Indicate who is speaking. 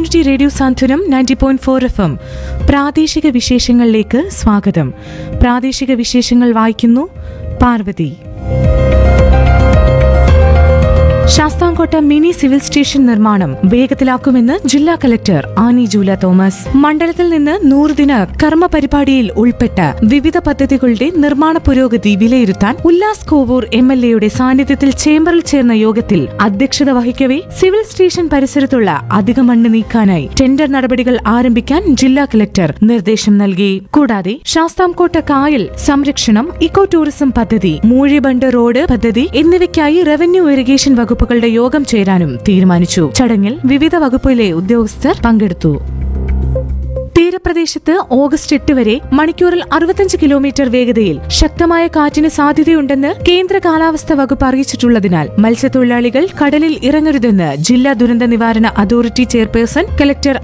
Speaker 1: community radio Santhwanam ninety point four F M പ്രാദേശിക വിശേഷങ്ങളിലേക്ക് സ്വാഗതം പ്രാദേശിക വിശേഷങ്ങൾ വായിക്കുന്നു Parvathy Sasthamkotta mini civil station നിർമ്മാണം വേഗത്തിലാക്കുമെന്ന് ജില്ലാ കലക്ടർ ആനി ജൂല തോമസ് മണ്ഡലത്തിൽ നിന്ന് നൂറുദിന കർമ്മ പരിപാടിയിൽ ഉൾപ്പെട്ട വിവിധ പദ്ധതികളുടെ നിർമ്മാണ പുരോഗതി വിലയിരുത്താൻ ഉല്ലാസ് കോവൂർ എം എൽ എയുടെ സാന്നിധ്യത്തിൽ ചേംബറിൽ ചേർന്ന യോഗത്തിൽ അധ്യക്ഷത വഹിക്കവേ സിവിൽ സ്റ്റേഷൻ പരിസരത്തുള്ള അധിക മണ്ണ് നീക്കാനായി ടെൻഡർ നടപടികൾ ആരംഭിക്കാൻ ജില്ലാ കലക്ടർ നിർദ്ദേശം നൽകി കൂടാതെ ശാസ്താംകോട്ട കായൽ സംരക്ഷണം ഇക്കോ ടൂറിസം പദ്ധതി മൂഴിബണ്ട് റോഡ് പദ്ധതി എന്നിവയ്ക്കായി റവന്യൂ ഇറിഗേഷൻ വകുപ്പുകളുടെ യോഗം ചേരാനും തീരുമാനിച്ചു ചടങ്ങിൽ വിവിധ വകുപ്പിലെ ഉദ്യോഗസ്ഥർ പങ്കെടുത്തു തീരപ്രദേശത്ത് ഓഗസ്റ്റ് എട്ട് വരെ മണിക്കൂറിൽ അറുപത്തഞ്ച് കിലോമീറ്റർ വേഗതയിൽ ശക്തമായ കാറ്റിന് സാധ്യതയുണ്ടെന്ന് കേന്ദ്ര കാലാവസ്ഥാ വകുപ്പ് അറിയിച്ചിട്ടുള്ളതിനാൽ മത്സ്യത്തൊഴിലാളികൾ കടലിൽ ഇറങ്ങരുതെന്ന് ജില്ലാ ദുരന്ത നിവാരണ അതോറിറ്റി ചെയർപേഴ്സൺ കലക്ടർ